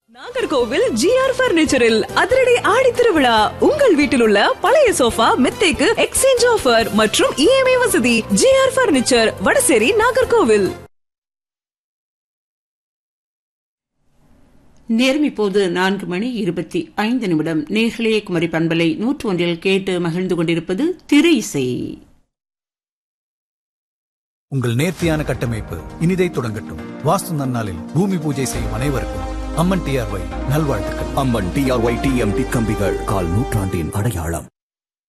Nagercoil GR பர்னிச்சரில் அதிரடி ஆடி திருவிழா உங்கள் வீட்டில் உள்ள பழைய சோஃபா மெத்தைக்கு எக்ஸ்சேஞ்ச் ஆஃபர் மற்றும் இஎம்ஐ வசதி ஜிஆர் பர்னிச்சர் வடசேரி நாகர்கோவில் நேரம் இப்போது நான்கு மணி இருபத்தி ஐந்து நிமிடம் நேர்களே குமரி பண்பலை நூற்று ஒன்றில் கேட்டு மகிழ்ந்து கொண்டிருப்பது திரு இசை உங்கள் நேர்த்தியான கட்டமைப்பு இனிதை தொடங்கட்டும் வாஸ்து நன்னாளில் பூமி பூஜை செய்யும் அனைவருக்கும் அம்மன் டிஆர்ஒய் நல்வாழ்த்துக்கள் அம்மன் டிஆர்ஒய் டிஎம்டி கம்பிகள் கால் நூற்றாண்டின் அடையாளம்